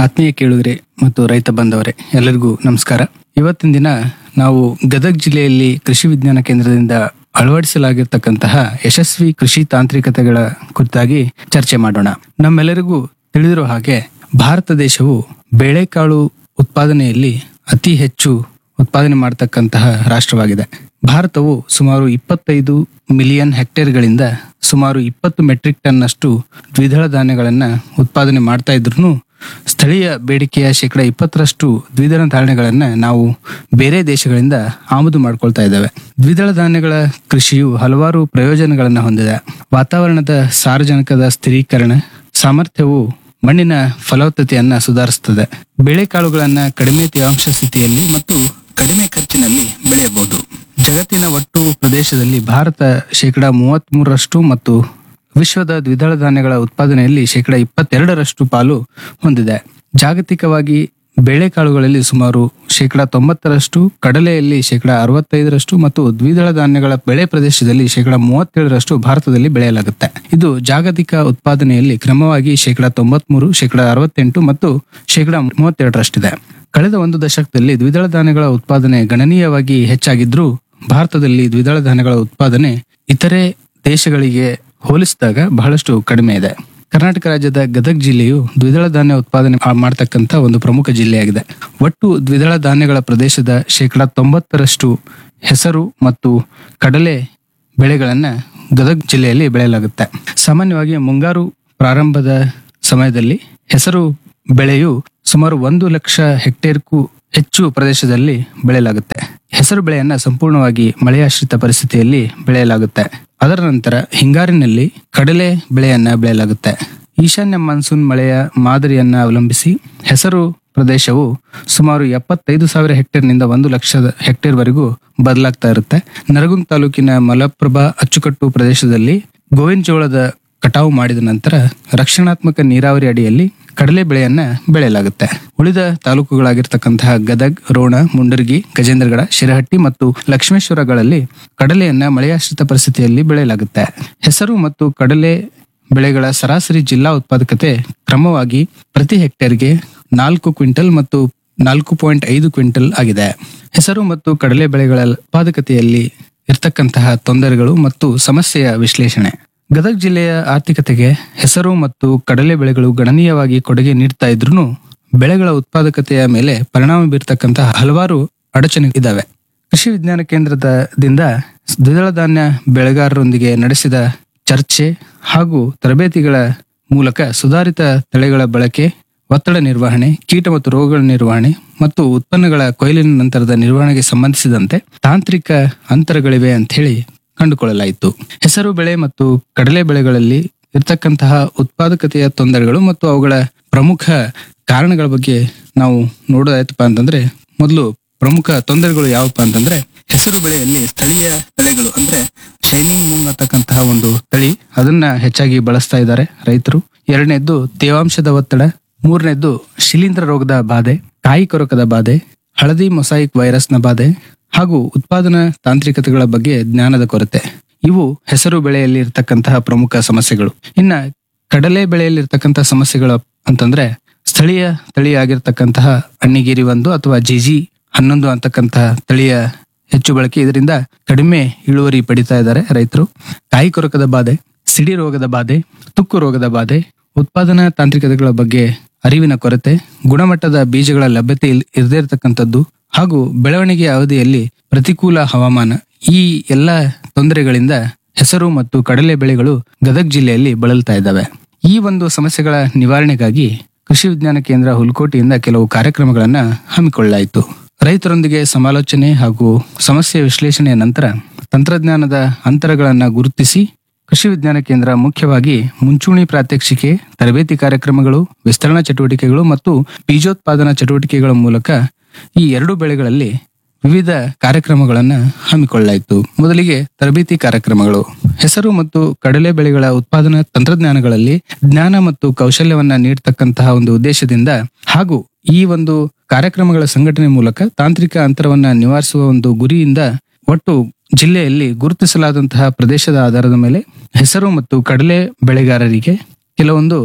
ಆತ್ಮೀಯ ಕೇಳುಗರೆ ಮತ್ತು ರೈತ ಬಂದವರೇ ಎಲ್ಲರಿಗೂ ನಮಸ್ಕಾರ ಇವತ್ತಿನ ದಿನ ನಾವು ಗದಗ ಜಿಲ್ಲೆಯಲ್ಲಿ ಕೃಷಿ ವಿಜ್ಞಾನ ಕೇಂದ್ರದಿಂದ ಅಳವಡಿಸಲಾಗಿರ್ತಕ್ಕಂತಹ ಯಶಸ್ವಿ ಕೃಷಿ ತಾಂತ್ರಿಕತೆಗಳ ಕುರಿತಾಗಿ ಚರ್ಚೆ ಮಾಡೋಣ ನಮ್ಮೆಲ್ಲರಿಗೂ ತಿಳಿದಿರೋ ಹಾಗೆ ಭಾರತ ದೇಶವು ಬೇಳೆಕಾಳು ಉತ್ಪಾದನೆಯಲ್ಲಿ ಅತಿ ಹೆಚ್ಚು ಉತ್ಪಾದನೆ ಮಾಡತಕ್ಕಂತಹ ರಾಷ್ಟ್ರವಾಗಿದೆ ಭಾರತವು ಸುಮಾರು ಇಪ್ಪತ್ತೈದು ಮಿಲಿಯನ್ ಹೆಕ್ಟೇರ್ಗಳಿಂದ ಸುಮಾರು ಇಪ್ಪತ್ತು ಮೆಟ್ರಿಕ್ ಟನ್ನಷ್ಟು ದ್ವಿದಳ ಧಾನ್ಯಗಳನ್ನ ಉತ್ಪಾದನೆ ಮಾಡ್ತಾ ಇದ್ರು ಸ್ಥಳೀಯ ಬೇಡಿಕೆಯ ಶೇಕಡ ಇಪ್ಪತ್ತರಷ್ಟು ದ್ವಿದಳ ಧಾನ್ಯಗಳನ್ನ ನಾವು ಬೇರೆ ದೇಶಗಳಿಂದ ಆಮದು ಮಾಡ್ಕೊಳ್ತಾ ಇದ್ದೇವೆ ದ್ವಿದಳ ಧಾನ್ಯಗಳ ಕೃಷಿಯು ಹಲವಾರು ಪ್ರಯೋಜನಗಳನ್ನ ಹೊಂದಿದೆ ವಾತಾವರಣದ ಸಾರಜನಕದ ಸ್ಥಿರೀಕರಣ ಸಾಮರ್ಥ್ಯವು ಮಣ್ಣಿನ ಫಲವತ್ತತೆಯನ್ನ ಸುಧಾರಿಸುತ್ತದೆ ಬೇಳೆಕಾಳುಗಳನ್ನ ಕಡಿಮೆ ತೇವಾಂಶ ಸ್ಥಿತಿಯಲ್ಲಿ ಮತ್ತು ಕಡಿಮೆ ಖರ್ಚಿನಲ್ಲಿ ಬೆಳೆಯಬಹುದು ಜಗತ್ತಿನ ಒಟ್ಟು ಪ್ರದೇಶದಲ್ಲಿ ಭಾರತ ಶೇಕಡ ಮೂವತ್ತ್ ಮೂರರಷ್ಟು ಮತ್ತು ವಿಶ್ವದ ದ್ವಿದಳ ಧಾನ್ಯಗಳ ಉತ್ಪಾದನೆಯಲ್ಲಿ ಶೇಕಡ ಇಪ್ಪತ್ತೆರಡರಷ್ಟು ಪಾಲು ಹೊಂದಿದೆ ಜಾಗತಿಕವಾಗಿ ಬೇಳೆಕಾಳುಗಳಲ್ಲಿ ಸುಮಾರು ಶೇಕಡ ತೊಂಬತ್ತರಷ್ಟು ಕಡಲೆಯಲ್ಲಿ ಶೇಕಡ ಅರವತ್ತೈದರಷ್ಟು ಮತ್ತು ದ್ವಿದಳ ಧಾನ್ಯಗಳ ಬೆಳೆ ಪ್ರದೇಶದಲ್ಲಿ ಶೇಕಡ ಮೂವತ್ತೇಳರಷ್ಟು ಭಾರತದಲ್ಲಿ ಬೆಳೆಯಲಾಗುತ್ತೆ ಇದು ಜಾಗತಿಕ ಉತ್ಪಾದನೆಯಲ್ಲಿ ಕ್ರಮವಾಗಿ ಶೇಕಡ ತೊಂಬತ್ಮೂರು ಶೇಕಡ ಅರವತ್ತೆಂಟು ಮತ್ತು ಶೇಕಡ ಮೂವತ್ತೆರಡರಷ್ಟಿದೆ ಕಳೆದ ಒಂದು ದಶಕದಲ್ಲಿ ದ್ವಿದಳ ಧಾನ್ಯಗಳ ಉತ್ಪಾದನೆ ಗಣನೀಯವಾಗಿ ಹೆಚ್ಚಾಗಿದ್ರೂ ಭಾರತದಲ್ಲಿ ದ್ವಿದಳ ಧಾನ್ಯಗಳ ಉತ್ಪಾದನೆ ಇತರೆ ದೇಶಗಳಿಗೆ ಹೋಲಿಸಿದಾಗ ಬಹಳಷ್ಟು ಕಡಿಮೆ ಇದೆ ಕರ್ನಾಟಕ ರಾಜ್ಯದ ಗದಗ ಜಿಲ್ಲೆಯು ದ್ವಿದಳ ಧಾನ್ಯ ಉತ್ಪಾದನೆ ಮಾ- ಮಾಡ್ತಕ್ಕಂಥ ಒಂದು ಪ್ರಮುಖ ಜಿಲ್ಲೆಯಾಗಿದೆ ಒಟ್ಟು ದ್ವಿದಳ ಧಾನ್ಯಗಳ ಪ್ರದೇಶದ ಶೇಕಡ ತೊಂಬತ್ತರಷ್ಟು ಹೆಸರು ಮತ್ತು ಕಡಲೆ ಬೆಳೆಗಳನ್ನ ಗದಗ ಜಿಲ್ಲೆಯಲ್ಲಿ ಬೆಳೆಯಲಾಗುತ್ತೆ ಸಾಮಾನ್ಯವಾಗಿ ಮುಂಗಾರು ಪ್ರಾರಂಭದ ಸಮಯದಲ್ಲಿ ಹೆಸರು ಬೆಳೆಯು ಸುಮಾರು ಒಂದು ಲಕ್ಷ ಹೆಕ್ಟೇರ್ಗೂ ಹೆಚ್ಚು ಪ್ರದೇಶದಲ್ಲಿ ಬೆಳೆಯಲಾಗುತ್ತೆ ಹೆಸರು ಬೆಳೆಯನ್ನ ಸಂಪೂರ್ಣವಾಗಿ ಮಳೆಯಾಶ್ರಿತ ಪರಿಸ್ಥಿತಿಯಲ್ಲಿ ಬೆಳೆಯಲಾಗುತ್ತೆ ಅದರ ನಂತರ ಹಿಂಗಾರಿನಲ್ಲಿ ಕಡಲೆ ಬೆಳೆಯನ್ನ ಬೆಳೆಯಲಾಗುತ್ತೆ ಈಶಾನ್ಯ ಮಾನ್ಸೂನ್ ಮಳೆಯ ಮಾದರಿಯನ್ನ ಅವಲಂಬಿಸಿ ಹೆಸರು ಪ್ರದೇಶವು ಸುಮಾರು ಎಪ್ಪತ್ತೈದು ಸಾವಿರ ಹೆಕ್ಟೇರ್ನಿಂದ ಒಂದು ಲಕ್ಷ ಹೆಕ್ಟೇರ್ವರೆಗೂ ಬದಲಾಗ್ತಾ ಇರುತ್ತೆ ನರಗುಂದ ತಾಲೂಕಿನ ಮಲಪ್ರಭಾ ಅಚ್ಚುಕಟ್ಟು ಪ್ರದೇಶದಲ್ಲಿ ಗೋವಿನ ಜೋಳದ ಕಟಾವು ಮಾಡಿದ ನಂತರ ರಕ್ಷಣಾತ್ಮಕ ನೀರಾವರಿ ಅಡಿಯಲ್ಲಿ ಕಡಲೆ ಬೆಳೆಯನ್ನ ಬೆಳೆಯಲಾಗುತ್ತೆ ಉಳಿದ ತಾಲೂಕುಗಳಾಗಿರ್ತಕ್ಕಂತಹ ಗದಗ್ ರೋಣ ಮುಂಡರ್ಗಿ ಗಜೇಂದ್ರಗಡ ಶಿರಹಟ್ಟಿ ಮತ್ತು ಲಕ್ಷ್ಮೇಶ್ವರಗಳಲ್ಲಿ ಕಡಲೆಯನ್ನ ಮಳೆಯಾಶ್ರಿತ ಪರಿಸ್ಥಿತಿಯಲ್ಲಿ ಬೆಳೆಯಲಾಗುತ್ತೆ ಹೆಸರು ಮತ್ತು ಕಡಲೆ ಬೆಳೆಗಳ ಸರಾಸರಿ ಜಿಲ್ಲಾ ಉತ್ಪಾದಕತೆ ಕ್ರಮವಾಗಿ ಪ್ರತಿ ಹೆಕ್ಟೇರ್ಗೆ ನಾಲ್ಕು ಕ್ವಿಂಟಲ್ ಮತ್ತು ನಾಲ್ಕು ಪಾಯಿಂಟ್ ಐದು ಕ್ವಿಂಟಲ್ ಆಗಿದೆ ಹೆಸರು ಮತ್ತು ಕಡಲೆ ಬೆಳೆಗಳ ಉತ್ಪಾದಕತೆಯಲ್ಲಿ ಇರ್ತಕ್ಕಂತಹ ತೊಂದರೆಗಳು ಮತ್ತು ಸಮಸ್ಯೆಯ ವಿಶ್ಲೇಷಣೆ ಗದಗ ಜಿಲ್ಲೆಯ ಆರ್ಥಿಕತೆಗೆ ಹೆಸರು ಮತ್ತು ಕಡಲೆ ಬೆಳೆಗಳು ಗಣನೀಯವಾಗಿ ಕೊಡುಗೆ ನೀಡ್ತಾ ಇದ್ರೂ ಬೆಳೆಗಳ ಉತ್ಪಾದಕತೆಯ ಮೇಲೆ ಪರಿಣಾಮ ಬೀರ್ತಕ್ಕಂತಹ ಹಲವಾರು ಅಡಚಣೆ ಇದಾವೆ ಕೃಷಿ ವಿಜ್ಞಾನ ಕೇಂದ್ರದ ದಿಂದ ದ್ವಿದಳ ಧಾನ್ಯ ಬೆಳೆಗಾರರೊಂದಿಗೆ ನಡೆಸಿದ ಚರ್ಚೆ ಹಾಗೂ ತರಬೇತಿಗಳ ಮೂಲಕ ಸುಧಾರಿತ ತಳಿಗಳ ಬಳಕೆ ಒತ್ತಡ ನಿರ್ವಹಣೆ ಕೀಟ ಮತ್ತು ರೋಗಗಳ ನಿರ್ವಹಣೆ ಮತ್ತು ಉತ್ಪನ್ನಗಳ ಕೊಯ್ಲಿನ ನಂತರದ ನಿರ್ವಹಣೆಗೆ ಸಂಬಂಧಿಸಿದಂತೆ ತಾಂತ್ರಿಕ ಅಂತರಗಳಿವೆ ಅಂತ ಹೇಳಿ ಕಂಡುಕೊಳ್ಳಲಾಯಿತು ಹೆಸರು ಬೆಳೆ ಮತ್ತು ಕಡಲೆ ಬೆಳೆಗಳಲ್ಲಿ ಇರ್ತಕ್ಕಂತಹ ಉತ್ಪಾದಕತೆಯ ತೊಂದರೆಗಳು ಮತ್ತು ಅವುಗಳ ಪ್ರಮುಖ ಕಾರಣಗಳ ಬಗ್ಗೆ ನಾವು ನೋಡೋದಾಯ್ತಪ್ಪ ಅಂತಂದ್ರೆ ಮೊದಲು ಪ್ರಮುಖ ತೊಂದರೆಗಳು ಯಾವಪ್ಪ ಅಂತಂದ್ರೆ ಹೆಸರು ಬೆಳೆಯಲ್ಲಿ ಸ್ಥಳೀಯ ತಳಿಗಳು ಅಂದ್ರೆ ಶೈನಿಂಗ್ ಮೂಂಗ್ ಅಂತಕ್ಕಂತಹ ಒಂದು ತಳಿ ಅದನ್ನ ಹೆಚ್ಚಾಗಿ ಬಳಸ್ತಾ ಇದ್ದಾರೆ ರೈತರು ಎರಡನೇದ್ದು ತೇವಾಂಶದ ಒತ್ತಡ ಮೂರನೇದ್ದು ಶಿಲೀಂಧ್ರ ರೋಗದ ಬಾಧೆ ಕಾಯಿ ಕೊರಕದ ಬಾಧೆ ಹಳದಿ ಮೊಸಾಯಿಕ್ ವೈರಸ್ನ ಬಾಧೆ ಹಾಗೂ ಉತ್ಪಾದನಾ ತಾಂತ್ರಿಕತೆಗಳ ಬಗ್ಗೆ ಜ್ಞಾನದ ಕೊರತೆ ಇವು ಹೆಸರು ಬೆಳೆಯಲ್ಲಿ ಇರ್ತಕ್ಕಂತಹ ಪ್ರಮುಖ ಸಮಸ್ಯೆಗಳು ಇನ್ನ ಕಡಲೆ ಬೆಳೆಯಲ್ಲಿ ಇರ್ತಕ್ಕಂತಹ ಸಮಸ್ಯೆಗಳು ಅಂತಂದ್ರೆ ಸ್ಥಳೀಯ ತಳಿ ಆಗಿರ್ತಕ್ಕಂತಹ ಅಣ್ಣಿಗೇರಿ ಒಂದು ಅಥವಾ ಜಿಜಿ ಹನ್ನೊಂದು ಅಂತಕ್ಕಂತಹ ತಳಿಯ ಹೆಚ್ಚು ಬಳಕೆ ಇದರಿಂದ ಕಡಿಮೆ ಇಳುವರಿ ಪಡಿತಾ ಇದ್ದಾರೆ ರೈತರು ಕಾಯಿ ಕೊರಕದ ಬಾಧೆ ಸಿಡಿ ರೋಗದ ಬಾಧೆ ತುಕ್ಕು ರೋಗದ ಬಾಧೆ ಉತ್ಪಾದನಾ ತಾಂತ್ರಿಕತೆಗಳ ಬಗ್ಗೆ ಅರಿವಿನ ಕೊರತೆ ಗುಣಮಟ್ಟದ ಬೀಜಗಳ ಲಭ್ಯತೆ ಇಲ್- ಇರದೇ ಇರತಕ್ಕಂಥದ್ದು ಹಾಗೂ ಬೆಳವಣಿಗೆಯ ಅವಧಿಯಲ್ಲಿ ಪ್ರತಿಕೂಲ ಹವಾಮಾನ ಈ ಎಲ್ಲ ತೊಂದರೆಗಳಿಂದ ಹೆಸರು ಮತ್ತು ಕಡಲೆ ಬೆಳೆಗಳು ಗದಗ ಜಿಲ್ಲೆಯಲ್ಲಿ ಬಳಲ್ತಾ ಇದ್ದಾವೆ ಈ ಒಂದು ಸಮಸ್ಯೆಗಳ ನಿವಾರಣೆಗಾಗಿ ಕೃಷಿ ವಿಜ್ಞಾನ ಕೇಂದ್ರ ಹುಲ್ಕೋಟೆಯಿಂದ ಕೆಲವು ಕಾರ್ಯಕ್ರಮಗಳನ್ನ ಹಮ್ಮಿಕೊಳ್ಳಲಾಯಿತು ರೈತರೊಂದಿಗೆ ಸಮಾಲೋಚನೆ ಹಾಗೂ ಸಮಸ್ಯೆ ವಿಶ್ಲೇಷಣೆಯ ನಂತರ ತಂತ್ರಜ್ಞಾನದ ಅಂತರಗಳನ್ನ ಗುರುತಿಸಿ ಕೃಷಿ ವಿಜ್ಞಾನ ಕೇಂದ್ರ ಮುಖ್ಯವಾಗಿ ಮುಂಚೂಣಿ ಪ್ರಾತ್ಯಕ್ಷಿಕೆ ತರಬೇತಿ ಕಾರ್ಯಕ್ರಮಗಳು ವಿಸ್ತರಣಾ ಚಟುವಟಿಕೆಗಳು ಮತ್ತು ಬೀಜೋತ್ಪಾದನಾ ಚಟುವಟಿಕೆಗಳ ಮೂಲಕ ಈ ಎರಡು ಬೆಳೆಗಳಲ್ಲಿ ವಿವಿಧ ಕಾರ್ಯಕ್ರಮಗಳನ್ನ ಹಮ್ಮಿಕೊಳ್ಳಲಾಯಿತು ಮೊದಲಿಗೆ ತರಬೇತಿ ಕಾರ್ಯಕ್ರಮಗಳು ಹೆಸರು ಮತ್ತು ಕಡಲೆ ಬೆಳೆಗಳ ಉತ್ಪಾದನಾ ತಂತ್ರಜ್ಞಾನಗಳಲ್ಲಿ ಜ್ಞಾನ ಮತ್ತು ಕೌಶಲ್ಯವನ್ನ ನೀಡತಕ್ಕಂತಹ ಒಂದು ಉದ್ದೇಶದಿಂದ ಹಾಗೂ ಈ ಒಂದು ಕಾರ್ಯಕ್ರಮಗಳ ಸಂಘಟನೆ ಮೂಲಕ ತಾಂತ್ರಿಕ ಅಂತರವನ್ನ ನಿವಾರಿಸುವ ಒಂದು ಗುರಿಯಿಂದ ಒಟ್ಟು ಜಿಲ್ಲೆಯಲ್ಲಿ ಗುರುತಿಸಲಾದಂತಹ ಪ್ರದೇಶದ ಆಧಾರದ ಮೇಲೆ ಹೆಸರು ಮತ್ತು ಕಡಲೆ ಬೆಳೆಗಾರರಿಗೆ ಕೆಲವೊಂದು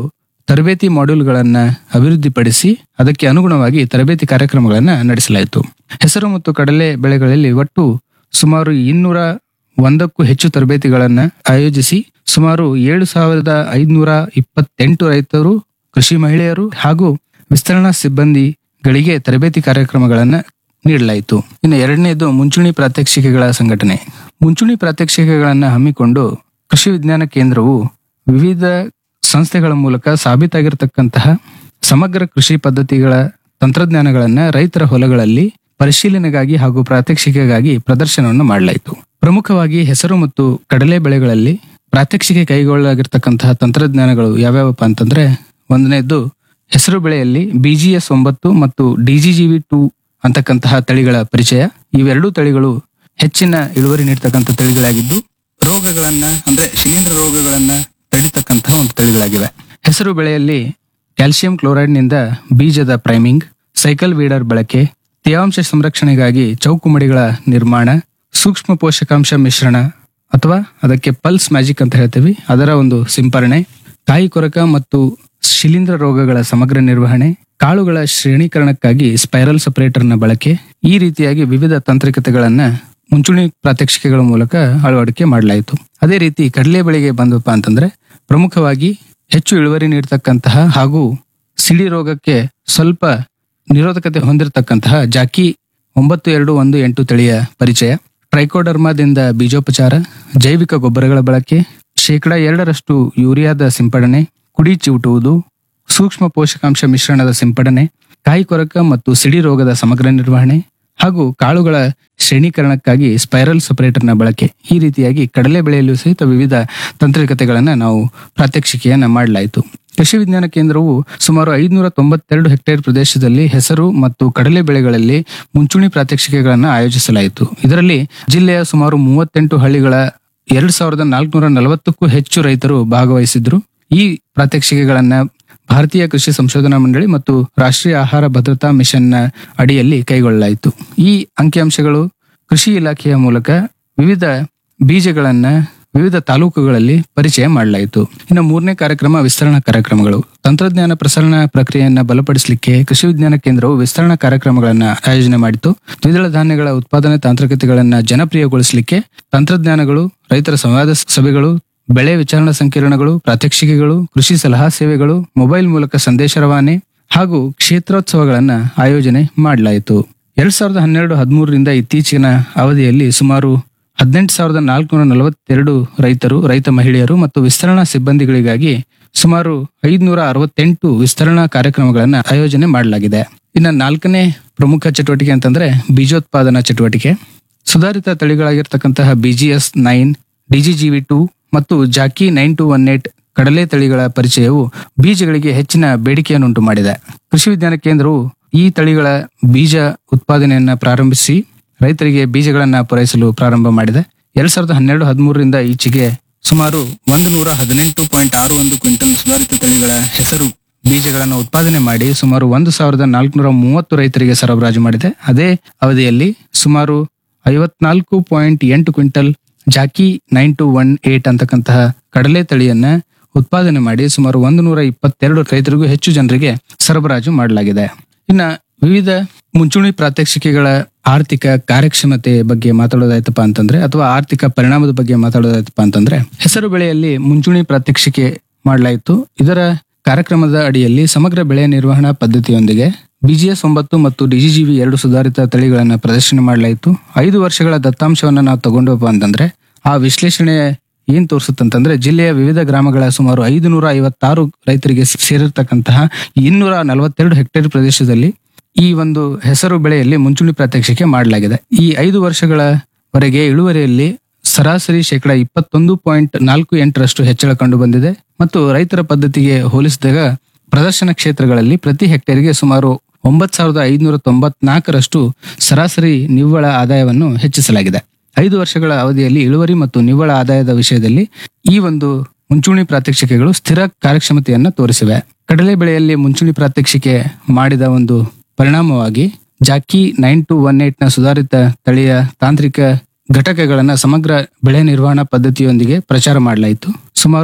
ತರಬೇತಿ ಮಾಡ್ಯೂಲ್ಗಳನ್ನ ಅಭಿವೃದ್ಧಿಪಡಿಸಿ ಅದಕ್ಕೆ ಅನುಗುಣವಾಗಿ ತರಬೇತಿ ಕಾರ್ಯಕ್ರಮಗಳನ್ನು ನಡೆಸಲಾಯಿತು ಹೆಸರು ಮತ್ತು ಕಡಲೆ ಬೆಳೆಗಳಲ್ಲಿ ಒಟ್ಟು ಸುಮಾರು ಇನ್ನೂರ ಒಂದಕ್ಕೂ ಹೆಚ್ಚು ತರಬೇತಿಗಳನ್ನು ಆಯೋಜಿಸಿ ಸುಮಾರು ಏಳು ಸಾವಿರದ ಐದುನೂರ ಇಪ್ಪತ್ತೆಂಟು ರೈತರು ಕೃಷಿ ಮಹಿಳೆಯರು ಹಾಗೂ ವಿಸ್ತರಣಾ ಸಿಬ್ಬಂದಿಗಳಿಗೆ ತರಬೇತಿ ಕಾರ್ಯಕ್ರಮಗಳನ್ನು ನೀಡಲಾಯಿತು ಇನ್ನು ಎರಡನೇದು ಮುಂಚೂಣಿ ಪ್ರಾತ್ಯಕ್ಷಿಕೆಗಳ ಸಂಘಟನೆ ಮುಂಚೂಣಿ ಪ್ರಾತ್ಯಕ್ಷಿಕೆಗಳನ್ನು ಹಮ್ಮಿಕೊಂಡು ಕೃಷಿ ವಿಜ್ಞಾನ ಕೇಂದ್ರವು ವಿವಿಧ ಸಂಸ್ಥೆಗಳ ಮೂಲಕ ಸಾಬೀತಾಗಿರತಕ್ಕಂತಹ ಸಮಗ್ರ ಕೃಷಿ ಪದ್ಧತಿಗಳ ತಂತ್ರಜ್ಞಾನಗಳನ್ನ ರೈತರ ಹೊಲಗಳಲ್ಲಿ ಪರಿಶೀಲನೆಗಾಗಿ ಹಾಗೂ ಪ್ರಾತ್ಯಕ್ಷಿಕೆಗಾಗಿ ಪ್ರದರ್ಶನವನ್ನು ಮಾಡಲಾಯಿತು ಪ್ರಮುಖವಾಗಿ ಹೆಸರು ಮತ್ತು ಕಡಲೆ ಬೆಳೆಗಳಲ್ಲಿ ಪ್ರಾತ್ಯಕ್ಷಿಕೆ ಕೈಗೊಳ್ಳಲಾಗಿರ್ತಕ್ಕಂತಹ ತಂತ್ರಜ್ಞಾನಗಳು ಯಾವ್ಯಾವಪ್ಪ ಅಂತಂದ್ರೆ ಒಂದನೇದ್ದು ಹೆಸರು ಬೆಳೆಯಲ್ಲಿ ಬಿಜಿಎಸ್ ಒಂಬತ್ತು ಮತ್ತು ಡಿಜಿಜಿವಿ ಟೂ ಅಂತಕ್ಕಂತಹ ತಳಿಗಳ ಪರಿಚಯ ಇವೆರಡೂ ತಳಿಗಳು ಹೆಚ್ಚಿನ ಇಳುವರಿ ನೀಡ್ತಕ್ಕಂಥ ತಳಿಗಳಾಗಿದ್ದು ರೋಗಗಳನ್ನ ಅಂದ್ರೆ ಶಿಲೀಂಧ್ರ ರೋಗಗಳನ್ನ ತಡಿತಕ್ಕಂತಹ ಒಂದು ತಳಿಗಳಾಗಿವೆ ಹೆಸರು ಬೆಳೆಯಲ್ಲಿ ಕ್ಯಾಲ್ಸಿಯಂ ಕ್ಲೋರೈಡ್ನಿಂದ ಬೀಜದ ಪ್ರೈಮಿಂಗ್ ಸೈಕಲ್ ವೀಡರ್ ಬಳಕೆ ತೇವಾಂಶ ಸಂರಕ್ಷಣೆಗಾಗಿ ಚೌಕುಮಡಿಗಳ ನಿರ್ಮಾಣ ಸೂಕ್ಷ್ಮ ಪೋಷಕಾಂಶ ಮಿಶ್ರಣ ಅಥವಾ ಅದಕ್ಕೆ ಪಲ್ಸ್ ಮ್ಯಾಜಿಕ್ ಅಂತ ಹೇಳ್ತೀವಿ ಅದರ ಒಂದು ಸಿಂಪರಣೆ ಕಾಯಿ ಕೊರಕ ಮತ್ತು ಶಿಲೀಂಧ್ರ ರೋಗಗಳ ಸಮಗ್ರ ನಿರ್ವಹಣೆ ಕಾಳುಗಳ ಶ್ರೇಣೀಕರಣಕ್ಕಾಗಿ ಸ್ಪೈರಲ್ ಸಪರೇಟರ್ನ ಬಳಕೆ ಈ ರೀತಿಯಾಗಿ ವಿವಿಧ ತಾಂತ್ರಿಕತೆಗಳನ್ನ ಮುಂಚೂಣಿ ಪ್ರಾತ್ಯಕ್ಷಿಕೆಗಳ ಮೂಲಕ ಅಳವಡಿಕೆ ಮಾಡಲಾಯಿತು ಅದೇ ರೀತಿ ಕಡಲೆ ಬೆಳೆಗೆ ಬಂದಪ್ಪ ಅಂತಂದ್ರೆ ಪ್ರಮುಖವಾಗಿ ಹೆಚ್ಚು ಇಳುವರಿ ನೀಡತಕ್ಕಂತಹ ಹಾಗೂ ಸಿಡಿ ರೋಗಕ್ಕೆ ಸ್ವಲ್ಪ ನಿರೋಧಕತೆ ಹೊಂದಿರತಕ್ಕಂತಹ ಜಾಕಿ ಒಂಬತ್ತು ಎರಡು ಒಂದು ಎಂಟು ತಳಿಯ ಪರಿಚಯ ಟ್ರೈಕೋಡರ್ಮಾದಿಂದ ಬೀಜೋಪಚಾರ ಜೈವಿಕ ಗೊಬ್ಬರಗಳ ಬಳಕೆ ಶೇಕಡ ಎರಡರಷ್ಟು ಯೂರಿಯಾದ ಸಿಂಪಡಣೆ ಕುಡಿ ಚಿವುಟುವುದು ಸೂಕ್ಷ್ಮ ಪೋಷಕಾಂಶ ಮಿಶ್ರಣದ ಸಿಂಪಡಣೆ ಕಾಯಿ ಕೊರಕ ಮತ್ತು ಸಿಡಿ ರೋಗದ ಸಮಗ್ರ ನಿರ್ವಹಣೆ ಹಾಗೂ ಕಾಳುಗಳ ಶ್ರೇಣೀಕರಣಕ್ಕಾಗಿ ಸ್ಪೈರಲ್ ಸಪರೇಟರ್ನ ಬಳಕೆ ಈ ರೀತಿಯಾಗಿ ಕಡಲೆ ಬೆಳೆಯಲು ಸಹಿತ ವಿವಿಧ ತಂತ್ರಿಕತೆಗಳನ್ನ ನಾವು ಪ್ರಾತ್ಯಕ್ಷಿಕೆಯನ್ನ ಮಾಡಲಾಯಿತು ಕೃಷಿ ವಿಜ್ಞಾನ ಕೇಂದ್ರವು ಸುಮಾರು ಐದುನೂರ ತೊಂಬತ್ತೆರಡು ಹೆಕ್ಟೇರ್ ಪ್ರದೇಶದಲ್ಲಿ ಹೆಸರು ಮತ್ತು ಕಡಲೆ ಬೆಳೆಗಳಲ್ಲಿ ಮುಂಚೂಣಿ ಪ್ರಾತ್ಯಕ್ಷಿಕೆಗಳನ್ನು ಆಯೋಜಿಸಲಾಯಿತು ಇದರಲ್ಲಿ ಜಿಲ್ಲೆಯ ಸುಮಾರು ಮೂವತ್ತೆಂಟು ಹಳ್ಳಿಗಳ ಎರಡ್ ಸಾವಿರದ ನಾಲ್ಕುನೂರ ನಲವತ್ತಕ್ಕೂ ಹೆಚ್ಚು ರೈತರು ಭಾಗವಹಿಸಿದ್ರು ಈ ಪ್ರಾತ್ಯಕ್ಷಿಕೆಗಳನ್ನ ಭಾರತೀಯ ಕೃಷಿ ಸಂಶೋಧನಾ ಮಂಡಳಿ ಮತ್ತು ರಾಷ್ಟ್ರೀಯ ಆಹಾರ ಭದ್ರತಾ ಮಿಷನ್ನ ಅಡಿಯಲ್ಲಿ ಕೈಗೊಳ್ಳಲಾಯಿತು ಈ ಅಂಕಿಅಂಶಗಳು ಕೃಷಿ ಇಲಾಖೆಯ ಮೂಲಕ ವಿವಿಧ ಬೀಜಗಳನ್ನ ವಿವಿಧ ತಾಲೂಕುಗಳಲ್ಲಿ ಪರಿಚಯ ಮಾಡಲಾಯಿತು ಇನ್ನು ಮೂರನೇ ಕಾರ್ಯಕ್ರಮ ವಿಸ್ತರಣಾ ಕಾರ್ಯಕ್ರಮಗಳು ತಂತ್ರಜ್ಞಾನ ಪ್ರಸರಣ ಪ್ರಕ್ರಿಯೆಯನ್ನ ಬಲಪಡಿಸಲಿಕ್ಕೆ ಕೃಷಿ ವಿಜ್ಞಾನ ಕೇಂದ್ರವು ವಿಸ್ತರಣಾ ಕಾರ್ಯಕ್ರಮಗಳನ್ನ ಆಯೋಜನೆ ಮಾಡಿತು ದ್ವಿದಳ ಧಾನ್ಯಗಳ ಉತ್ಪಾದನೆ ತಾಂತ್ರಿಕತೆಗಳನ್ನ ಜನಪ್ರಿಯಗೊಳಿಸಲಿಕ್ಕೆ ತಂತ್ರಜ್ಞಾನಗಳು ರೈತರ ಸಂವಾದ ಸಭೆಗಳು ಬೆಳೆ ವಿಚಾರಣಾ ಸಂಕಿರಣಗಳು ಪ್ರಾತ್ಯಕ್ಷಿಕೆಗಳು ಕೃಷಿ ಸಲಹಾ ಸೇವೆಗಳು ಮೊಬೈಲ್ ಮೂಲಕ ಸಂದೇಶ ರವಾನೆ ಹಾಗೂ ಕ್ಷೇತ್ರೋತ್ಸವಗಳನ್ನ ಆಯೋಜನೆ ಮಾಡಲಾಯಿತು ಎರಡ್ ಸಾವಿರದ ಹನ್ನೆರಡು ಹದಿಮೂರರಿಂದ ಇತ್ತೀಚಿನ ಅವಧಿಯಲ್ಲಿ ಸುಮಾರು ಹದಿನೆಂಟು ಸಾವಿರದ ನಾಲ್ಕುನೂರ ನಲವತ್ತೆರಡು ರೈತರು ರೈತ ಮಹಿಳೆಯರು ಮತ್ತು ವಿಸ್ತರಣಾ ಸಿಬ್ಬಂದಿಗಳಿಗಾಗಿ ಸುಮಾರು ಐದುನೂರ ಅರವತ್ತೆಂಟು ವಿಸ್ತರಣಾ ಕಾರ್ಯಕ್ರಮಗಳನ್ನ ಆಯೋಜನೆ ಮಾಡಲಾಗಿದೆ ಇನ್ನು ನಾಲ್ಕನೇ ಪ್ರಮುಖ ಚಟುವಟಿಕೆ ಅಂತಂದ್ರೆ ಬೀಜೋತ್ಪಾದನಾ ಚಟುವಟಿಕೆ ಸುಧಾರಿತ ತಳಿಗಳಾಗಿರ್ತಕ್ಕಂತಹ ಬಿಜಿಎಸ್ ನೈನ್ ಡಿಜಿಜಿವಿ ಟೂ ಮತ್ತು JAKI nine two one eight ಕಡಲೆ ತಳಿಗಳ ಪರಿಚಯವು ಬೀಜಗಳಿಗೆ ಹೆಚ್ಚಿನ ಬೇಡಿಕೆಯನ್ನುಂಟು ಮಾಡಿದೆ ಕೃಷಿ ವಿಜ್ಞಾನ ಕೇಂದ್ರವು ಈ ತಳಿಗಳ ಬೀಜ ಉತ್ಪಾದನೆಯನ್ನ ಪ್ರಾರಂಭಿಸಿ ರೈತರಿಗೆ ಬೀಜಗಳನ್ನ ಪೂರೈಸಲು ಪ್ರಾರಂಭ ಮಾಡಿದೆ ಎರಡ್ ಸಾವಿರದ ಹನ್ನೆರಡು ಹದಿಮೂರರಿಂದ ಈಚೆಗೆ ಸುಮಾರು ಒಂದು ನೂರ ಹದಿನೆಂಟು ಪಾಯಿಂಟ್ ಆರು ಒಂದು ಕ್ವಿಂಟಲ್ ಸುಧಾರಿತ ತಳಿಗಳ ಹೆಸರು ಬೀಜಗಳನ್ನು ಉತ್ಪಾದನೆ ಮಾಡಿ ಸುಮಾರು ಒಂದು ಸಾವಿರದ ನಾಲ್ಕುನೂರ ಮೂವತ್ತು ರೈತರಿಗೆ ಸರಬರಾಜು ಮಾಡಿದೆ ಅದೇ ಅವಧಿಯಲ್ಲಿ ಸುಮಾರು ಐವತ್ನಾಲ್ಕು ಪಾಯಿಂಟ್ ಎಂಟು quintal JAKI nine two one eight ಅಂತಕ್ಕಂತಹ ಕಡಲೆ ತಳಿಯನ್ನ ಉತ್ಪಾದನೆ ಮಾಡಿ ಸುಮಾರು ಒಂದು ನೂರ ಇಪ್ಪತ್ತೆರಡು ರೈತರಿಗೂ ಹೆಚ್ಚು ಜನರಿಗೆ ಸರಬರಾಜು ಮಾಡಲಾಗಿದೆ ಇನ್ನ ವಿವಿಧ ಮುಂಚೂಣಿ ಪ್ರಾತ್ಯಕ್ಷಿಕೆಗಳ ಆರ್ಥಿಕ ಕಾರ್ಯಕ್ಷಮತೆ ಬಗ್ಗೆ ಮಾತಾಡೋದಾಯ್ತಪ್ಪ ಅಂತಂದ್ರೆ ಅಥವಾ ಆರ್ಥಿಕ ಪರಿಣಾಮದ ಬಗ್ಗೆ ಮಾತಾಡೋದಾಯ್ತಪ್ಪ ಅಂತಂದ್ರೆ ಹೆಸರು ಬೆಳೆಯಲ್ಲಿ ಮುಂಚೂಣಿ ಪ್ರಾತ್ಯಕ್ಷಿಕೆ ಮಾಡಲಾಯಿತು ಇದರ ಕಾರ್ಯಕ್ರಮದ ಅಡಿಯಲ್ಲಿ ಸಮಗ್ರ ಬೆಳೆ ನಿರ್ವಹಣಾ ಪದ್ಧತಿಯೊಂದಿಗೆ ಬಿಜಿಎಸ್ ಒಂಬತ್ತು ಮತ್ತು ಡಿಜಿಜಿವಿ ಎರಡು ಸುಧಾರಿತ ತಳಿಗಳನ್ನ ಪ್ರದರ್ಶನ ಮಾಡಲಾಯಿತು ಐದು ವರ್ಷಗಳ ದತ್ತಾಂಶವನ್ನ ನಾವು ತಗೊಂಡಪ್ಪ ಅಂತಂದ್ರೆ ಆ ವಿಶ್ಲೇಷಣೆ ಏನ್ ತೋರಿಸುತ್ತಂತಂದ್ರೆ ಜಿಲ್ಲೆಯ ವಿವಿಧ ಗ್ರಾಮಗಳ ಸುಮಾರು ಐದು ನೂರ ಐವತ್ತಾರು ರೈತರಿಗೆ ಸೇರಿರ್ತಕ್ಕಂತಹ ಇನ್ನೂರ ನಲವತ್ತೆರಡು ಹೆಕ್ಟೇರ್ ಪ್ರದೇಶದಲ್ಲಿ ಈ ಒಂದು ಹೆಸರು ಬೆಳೆಯಲ್ಲಿ ಮುಂಚೂಣಿ ಪ್ರಾತ್ಯಕ್ಷಿಕೆ ಮಾಡಲಾಗಿದೆ ಈ ಐದು ವರ್ಷಗಳವರೆಗೆ ಇಳುವರಿಯಲ್ಲಿ ಸರಾಸರಿ ಶೇಕಡ ಇಪ್ಪತ್ತೊಂದು ಪಾಯಿಂಟ್ ನಾಲ್ಕು ಎಂಟರಷ್ಟು ಹೆಚ್ಚಳ ಕಂಡು ಬಂದಿದೆ ಮತ್ತು ರೈತರ ಪದ್ಧತಿಗೆ ಹೋಲಿಸಿದಾಗ ಪ್ರದರ್ಶನ ಕ್ಷೇತ್ರಗಳಲ್ಲಿ ಪ್ರತಿ ಹೆಕ್ಟೇರ್ಗೆ ಸುಮಾರು ಒಂಬತ್ತು ಸಾವಿರದ ಐದುನೂರ ತೊಂಬತ್ನಾಲ್ಕರಷ್ಟು ಸರಾಸರಿ ನಿವ್ವಳ ಆದಾಯವನ್ನು ಹೆಚ್ಚಿಸಲಾಗಿದೆ ಐದು ವರ್ಷಗಳ ಅವಧಿಯಲ್ಲಿ ಇಳುವರಿ ಮತ್ತು ನಿವ್ವಳ ಆದಾಯದ ವಿಷಯದಲ್ಲಿ ಈ ಒಂದು ಮುಂಚೂಣಿ ಪ್ರಾತ್ಯಕ್ಷಿಕೆಗಳು ಸ್ಥಿರ ಕಾರ್ಯಕ್ಷಮತೆಯನ್ನ ತೋರಿಸಿವೆ ಕಡಲೆ ಬೆಳೆಯಲ್ಲಿ ಮುಂಚೂಣಿ ಪ್ರಾತ್ಯಕ್ಷಿಕೆ ಮಾಡಿದ ಒಂದು ಪರಿಣಾಮವಾಗಿ JAKI nine two one eight ನ ಸುಧಾರಿತ ತಳಿಯ ತಾಂತ್ರಿಕ ಘಟಕಗಳನ್ನ ಸಮಗ್ರ ಬೆಳೆ ನಿರ್ವಹಣಾ ಪದ್ಧತಿಯೊಂದಿಗೆ ಪ್ರಚಾರ ಮಾಡಲಾಯಿತು ಸುಮಾರು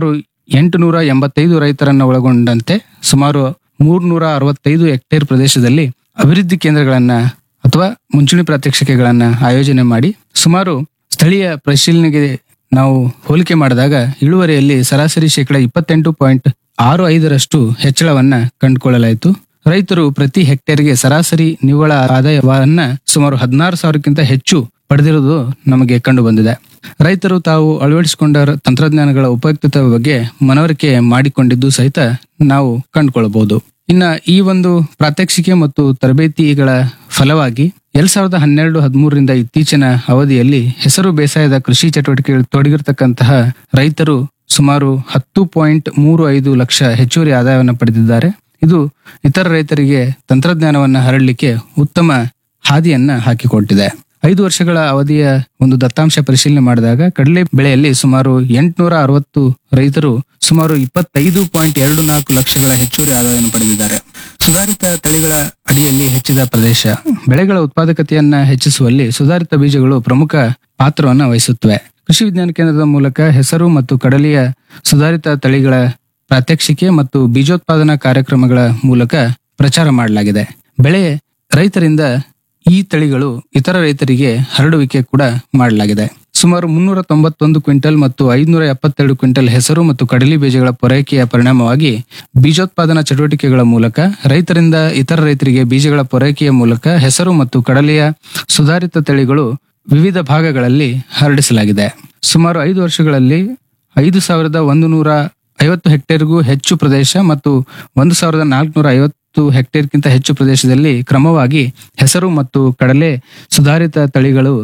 ಎಂಟುನೂರ ಎಂಬತ್ತೈದು ರೈತರನ್ನ ಒಳಗೊಂಡಂತೆ ಸುಮಾರು ಮೂರ್ನೂರ ಅರವತ್ತೈದು ಹೆಕ್ಟೇರ್ ಪ್ರದೇಶದಲ್ಲಿ ಅಭಿವೃದ್ಧಿ ಕೇಂದ್ರಗಳನ್ನ ಅಥವಾ ಮುಂಚೂಣಿ ಪ್ರಾತ್ಯಕ್ಷಿಕೆಗಳನ್ನ ಆಯೋಜನೆ ಮಾಡಿ ಸುಮಾರು ಸ್ಥಳೀಯ ಪರಿಶೀಲನೆಗೆ ನಾವು ಹೋಲಿಕೆ ಮಾಡಿದಾಗ ಇಳುವರಿಯಲ್ಲಿ ಸರಾಸರಿ ಶೇಕಡ ಇಪ್ಪತ್ತೆಂಟು ಪಾಯಿಂಟ್ ಆರು ಐದರಷ್ಟು ಹೆಚ್ಚಳವನ್ನ ಕಂಡುಕೊಳ್ಳಲಾಯಿತು ರೈತರು ಪ್ರತಿ ಹೆಕ್ಟೇರ್ಗೆ ಸರಾಸರಿ ನಿವ್ವಳ ಆದಾಯವನ್ನ ಸುಮಾರು ಹದಿನಾರು ಸಾವಿರಕ್ಕಿಂತ ಹೆಚ್ಚು ಪಡೆದಿರುವುದು ನಮಗೆ ಕಂಡು ಬಂದಿದೆ ರೈತರು ತಾವು ಅಳವಡಿಸಿಕೊಂಡ ತಂತ್ರಜ್ಞಾನಗಳ ಉಪಯುಕ್ತತೆ ಬಗ್ಗೆ ಮನವರಿಕೆ ಮಾಡಿಕೊಂಡಿದ್ದು ಸಹಿತ ನಾವು ಕಂಡುಕೊಳ್ಳಬಹುದು ಇನ್ನ ಈ ಒಂದು ಪ್ರಾತ್ಯಕ್ಷಿಕೆ ಮತ್ತು ತರಬೇತಿಗಳ ಫಲವಾಗಿ ಎರಡ್ ಸಾವಿರದ ಹನ್ನೆರಡು ಹದಿಮೂರರಿಂದ ಇತ್ತೀಚಿನ ಅವಧಿಯಲ್ಲಿ ಹೆಸರು ಬೇಸಾಯದ ಕೃಷಿ ಚಟುವಟಿಕೆ ತೊಡಗಿರ್ತಕ್ಕಂತಹ ರೈತರು ಸುಮಾರು ಹತ್ತು ಪಾಯಿಂಟ್ ಮೂರು ಐದು ಲಕ್ಷ ಹೆಚ್ಚುವರಿ ಆದಾಯವನ್ನು ಪಡೆದಿದ್ದಾರೆ ಇದು ಇತರ ರೈತರಿಗೆ ತಂತ್ರಜ್ಞಾನವನ್ನ ಹರಡಲಿಕ್ಕೆ ಉತ್ತಮ ಹಾದಿಯನ್ನ ಹಾಕಿಕೊಟ್ಟಿದೆ ಐದು ವರ್ಷಗಳ ಅವಧಿಯ ಒಂದು ದತ್ತಾಂಶ ಪರಿಶೀಲನೆ ಮಾಡಿದಾಗ ಕಡಲೆ ಬೆಳೆಯಲ್ಲಿ ಸುಮಾರು ಎಂಟುನೂರ ಅರವತ್ತು ರೈತರು ಸುಮಾರು ಇಪ್ಪತ್ತೈದು ಪಾಯಿಂಟ್ ಎರಡು ನಾಲ್ಕು ಲಕ್ಷಗಳ ಹೆಚ್ಚುವರಿ ಆದಾಯವನ್ನು ಪಡೆದಿದ್ದಾರೆ ಸುಧಾರಿತ ತಳಿಗಳ ಅಡಿಯಲ್ಲಿ ಹೆಚ್ಚಿದ ಪ್ರದೇಶ ಬೆಳೆಗಳ ಉತ್ಪಾದಕತೆಯನ್ನ ಹೆಚ್ಚಿಸುವಲ್ಲಿ ಸುಧಾರಿತ ಬೀಜಗಳು ಪ್ರಮುಖ ಪಾತ್ರವನ್ನು ವಹಿಸುತ್ತವೆ ಕೃಷಿ ವಿಜ್ಞಾನ ಕೇಂದ್ರದ ಮೂಲಕ ಹೆಸರು ಮತ್ತು ಕಡಲೆಯ ಸುಧಾರಿತ ತಳಿಗಳ ಪ್ರಾತ್ಯಕ್ಷಿಕೆ ಮತ್ತು ಬೀಜೋತ್ಪಾದನಾ ಕಾರ್ಯಕ್ರಮಗಳ ಮೂಲಕ ಪ್ರಚಾರ ಮಾಡಲಾಗಿದೆ ಬೆಳೆ ರೈತರಿಂದ ಈ ತಳಿಗಳು ಇತರ ರೈತರಿಗೆ ಹರಡುವಿಕೆ ಕೂಡ ಮಾಡಲಾಗಿದೆ ಸುಮಾರು ಮುನ್ನೂರ ತೊಂಬತ್ತೊಂದು ಕ್ವಿಂಟಲ್ ಮತ್ತು ಐದುನೂರ ಎಪ್ಪತ್ತೆರಡು ಕ್ವಿಂಟಲ್ ಹೆಸರು ಮತ್ತು ಕಡಲೆ ಬೀಜಗಳ ಪೂರೈಕೆಯ ಪರಿಣಾಮವಾಗಿ ಬೀಜೋತ್ಪಾದನಾ ಚಟುವಟಿಕೆಗಳ ಮೂಲಕ ರೈತರಿಂದ ಇತರ ರೈತರಿಗೆ ಬೀಜಗಳ ಪೂರೈಕೆಯ ಮೂಲಕ ಹೆಸರು ಮತ್ತು ಕಡಲೆಯ ಸುಧಾರಿತ ತಳಿಗಳು ವಿವಿಧ ಭಾಗಗಳಲ್ಲಿ ಹರಡಿಸಲಾಗಿದೆ ಸುಮಾರು ಐದು ವರ್ಷಗಳಲ್ಲಿ ಐದು ಸಾವಿರದ ಒಂದು ನೂರ ಐವತ್ತು ಹೆಕ್ಟೇರ್ಗೂ ಹೆಚ್ಚು ಪ್ರದೇಶ ಮತ್ತು ಒಂದು ಸಾವಿರದ ನಾಲ್ಕುನೂರ ಐವತ್ತು ಹೆಕ್ಟೇರ್ಗಿಂತ ಹೆಚ್ಚು ಪ್ರದೇಶದಲ್ಲಿ ಕ್ರಮವಾಗಿ ಹೆಸರು ಮತ್ತು ಕಡಲೆ ಸುಧಾರಿತ ತಳಿಗಳು